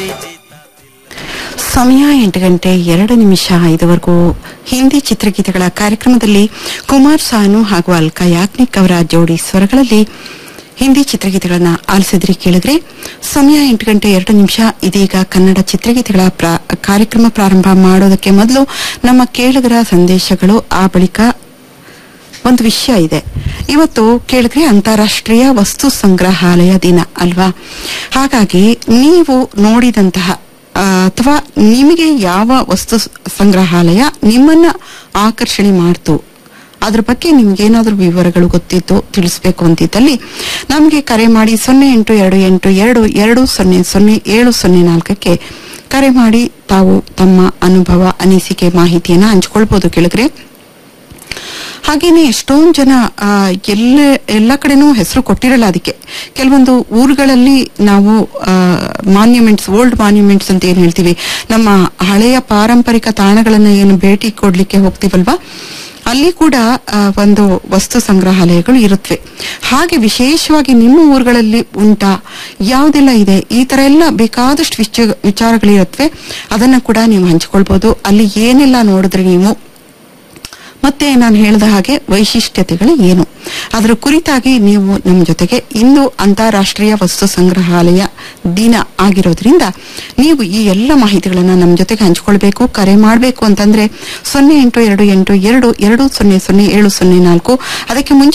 ಸಮಯ ಎಂಟು ಗಂಟೆ ಎರಡು ನಿಮಿಷ ಐದವರೆಗೂ ಹಿಂದಿ ಚಿತ್ರಗೀತೆಗಳ ಕಾರ್ಯಕ್ರಮದಲ್ಲಿ ಕುಮಾರ್ ಸಾನು ಹಾಗೂ ಅಲ್ಕಾ ಯಾಜ್ನಿಕ್ ಅವರ ಜೋಡಿ ಸ್ವರಗಳಲ್ಲಿ ಹಿಂದಿ ಚಿತ್ರಗೀತೆಗಳನ್ನ ಆಲಿಸಿದ್ರಿ ಕೇಳಿದ್ರೆ ಸಮಯ ಎಂಟು ಗಂಟೆ ಎರಡು ನಿಮಿಷ ಇದೀಗ ಕನ್ನಡ ಚಿತ್ರಗೀತೆಗಳ ಪ್ರಾ- ಕಾರ್ಯಕ್ರಮ ಪ್ರಾರಂಭ ಮಾಡೋದಕ್ಕೆ ಮೊದಲು ನಮ್ಮ ಕೇಳುಗರ ಸಂದೇಶಗಳು ಆ ಬಳಿಕ ಒಂದು ವಿಷಯ ಇದೆ ಇವತ್ತು ಕೇಳಿದ್ರೆ ಅಂತಾರಾಷ್ಟ್ರೀಯ ವಸ್ತು ಸಂಗ್ರಹಾಲಯ ದಿನ ಅಲ್ವಾ ಹಾಗಾಗಿ ನೀವು ನೋಡಿದಂತಹ ಆ, ಅಥವಾ ನಿಮಗೆ ಯಾವ ವಸ್ತು ಸ- ಸಂಗ್ರಹಾಲಯ ನಿಮ್ಮನ್ನ ಆಕರ್ಷಣೆ ಮಾಡ್ತು ಅದ್ರ ಬಗ್ಗೆ ನಿಮ್ಗೇನಾದ್ರೂ ವಿವರಗಳು ಗೊತ್ತಿತ್ತು ತಿಳಿಸ್ಬೇಕು ಅಂತಿದ್ದಲ್ಲಿ ನಮಗೆ ಕರೆ ಮಾಡಿ ಸೊನ್ನೆ ಎಂಟು ಎರಡು ಎಂಟು ಎರಡು ಎರಡು ಸೊನ್ನೆ ಸೊನ್ನೆ ಏಳು ಸೊನ್ನೆ ನಾಲ್ಕಕ್ಕೆ ಕರೆ ಮಾಡಿ ತಾವು ತಮ್ಮ ಅನುಭವ ಅನಿಸಿಕೆ ಮಾಹಿತಿಯನ್ನ ಹಂಚ್ಕೊಳ್ಬಹುದು ಕೇಳಿದ್ರೆ ಹಾಗೇನೆ ಎಷ್ಟೊಂದು ಜನ ಆ, ಎಲ್ಲ ಎಲ್ಲ ಕಡೆನೂ ಹೆಸರು ಕೊಟ್ಟಿರಲ್ಲ ಅದಕ್ಕೆ ಕೆಲವೊಂದು ಊರುಗಳಲ್ಲಿ ನಾವು ಮಾನ್ಯುಮೆಂಟ್ಸ್ ಓಲ್ಡ್ ಮಾನ್ಯುಮೆಂಟ್ಸ್ ಅಂತ ಏನ್ ಹೇಳ್ತೀವಿ ನಮ್ಮ ಹಳೆಯ ಪಾರಂಪರಿಕ ತಾಣಗಳನ್ನ ಏನು ಭೇಟಿ ಕೊಡ್ಲಿಕ್ಕೆ ಹೋಗ್ತೀವಲ್ವಾ ಅಲ್ಲಿ ಕೂಡ ಆ, ಒಂದು ವಸ್ತು ಸಂಗ್ರಹಾಲಯಗಳು ಇರುತ್ತವೆ ಹಾಗೆ ವಿಶೇಷವಾಗಿ ನಿಮ್ಮ ಊರುಗಳಲ್ಲಿ ಉಂಟಾ ಯಾವುದೆಲ್ಲ ಇದೆ ಈ ತರ ಎಲ್ಲ ಬೇಕಾದಷ್ಟು ವಿಚ- ವಿಚಾರಗಳಿರುತ್ತವೆ ಅದನ್ನ ಕೂಡ ನೀವು ಹಂಚಿಕೊಳ್ಬಹುದು ಅಲ್ಲಿ ಏನೆಲ್ಲ ನೋಡಿದ್ರೆ ನೀವು ಮತ್ತೆ ನಾನು ಹೇಳಿದ ಹಾಗೆ ವೈಶಿಷ್ಟ್ಯತೆಗಳು ಏನು ಅದರ ಕುರಿತಾಗಿ ನೀವು ನಮ್ಮ ಜೊತೆಗೆ ಇಂದು ಅಂತಾರಾಷ್ಟ್ರೀಯ ವಸ್ತು ಸಂಗ್ರಹಾಲಯ ದಿನ ಆಗಿರೋದ್ರಿಂದ ನೀವು ಈ ಎಲ್ಲ ಮಾಹಿತಿಗಳನ್ನ ನಮ್ಮ ಜೊತೆಗೆ ಹಂಚಿಕೊಳ್ಬೇಕು ಕರೆ ಮಾಡಬೇಕು ಅಂತಂದ್ರೆ ಸೊನ್ನೆ ಎಂಟು ಎರಡು ಎಂಟು ಎರಡು ಎರಡು ಸೊನ್ನೆ ಸೊನ್ನೆ ಏಳು ಸೊನ್ನೆ ನಾಲ್ಕು ಅದಕ್ಕೆ ಮುಂಚೆ